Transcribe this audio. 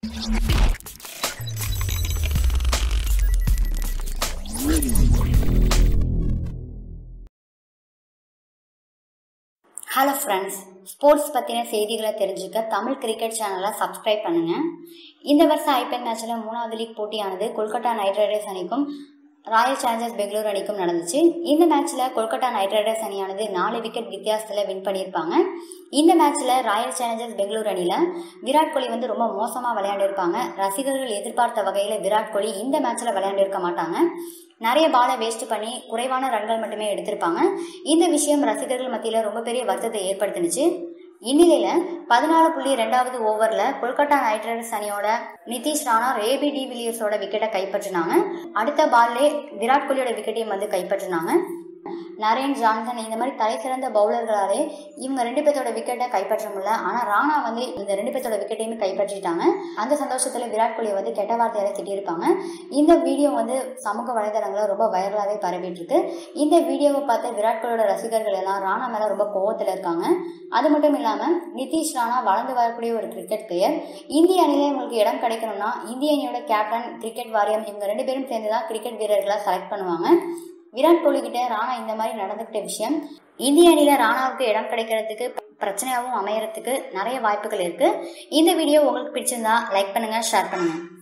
hello friends sports பற்றின செய்திகளை தெரிஞ்சுக்க தமிழ் கிரிக்கெட் சேனலை சப்ஸ்கிரைப் பண்ணுங்கள் இந்த வருஷம் ஐபிஎல் மேட்ச்சில் மூணாவது லீக் போட்டியானது கொல்கத்தா நைட் ரைடர்ஸ் அணிக்கும் ராயல் சேலஞ்சர்ஸ் பெங்களூர் அணிக்கும் நடந்துச்சு இந்த மேட்ச்சில் கொல்கத்தா நைட் ரைடர்ஸ் அணியானது நாலு விக்கெட் வித்தியாசத்தில் வின் பண்ணியிருப்பாங்க இந்த மேட்ச்சில் ராயல் சேலஞ்சர்ஸ் பெங்களூர் அணியில் விராட் கோலி வந்து ரொம்ப மோசமாக விளையாண்டிருப்பாங்க ரசிகர்கள் எதிர்பார்த்த வகையில் விராட் கோலி இந்த மேட்ச்சில் விளையாண்டிருக்க மாட்டாங்க நிறைய பாலை வேஸ்ட் பண்ணி குறைவான ரன்கள் மட்டுமே எடுத்திருப்பாங்க இந்த விஷயம் ரசிகர்கள் மத்தியில் ரொம்ப பெரிய வருத்தத்தை ஏற்படுத்தினுச்சு இந்நிலையில் பதினாலு புள்ளி ரெண்டாவது ஓவரில் கொல்கத்தா நைட் ரைடர்ஸ் அணியோட நிதிஷ் ராணா ஏபி டி வில்லியர்ஸோட விக்கெட்டை கைப்பற்றினாங்க அடுத்த பால்லே விராட் கோலியோட விக்கெட்டையும் வந்து கைப்பற்றினாங்க நரேன் ஜான்சன் இந்த மாதிரி தலை சிறந்த பவுலர்களாலே இவங்க ரெண்டு பேர்த்தோட விக்கெட்டை கைப்பற்ற முடியல ஆனால் ராணா வந்து இந்த ரெண்டு பேர்த்தோட விக்கெட்டையுமே கைப்பற்றிட்டாங்க அந்த சந்தோஷத்தில் விராட் கோலியை வந்து கெட்ட வார்த்தையால திட்டியிருப்பாங்க இந்த வீடியோ வந்து சமூக வலைதளங்களில் ரொம்ப வைரலாகவே பரவிட்டு இருக்கு இந்த வீடியோவை பார்த்து விராட் கோலியோட ரசிகர்கள் எல்லாம் ராணா மேலே ரொம்ப கோவத்தில் இருக்காங்க அது மட்டும் இல்லாமல் நிதிஷ் ராணா வளர்ந்து வரக்கூடிய ஒரு கிரிக்கெட் பிளேயர் இந்திய அணியில் இவங்களுக்கு இடம் கிடைக்கணும்னா இந்திய அணியோட கேப்டன் கிரிக்கெட் வாரியம் இவங்க ரெண்டு பேரும் சேர்ந்து தான் கிரிக்கெட் வீரர்களை செலக்ட் பண்ணுவாங்க விராட் கோலி கிட்ட ராணா இந்த மாதிரி நடந்துக்கிட்ட விஷயம் இந்திய அணியில ராணாவுக்கு இடம் கிடைக்கிறதுக்கு பிரச்சனையாகவும் அமையறதுக்கு நிறைய வாய்ப்புகள் இருக்கு இந்த வீடியோ உங்களுக்கு பிடிச்சிருந்தா லைக் பண்ணுங்க ஷேர் பண்ணுங்க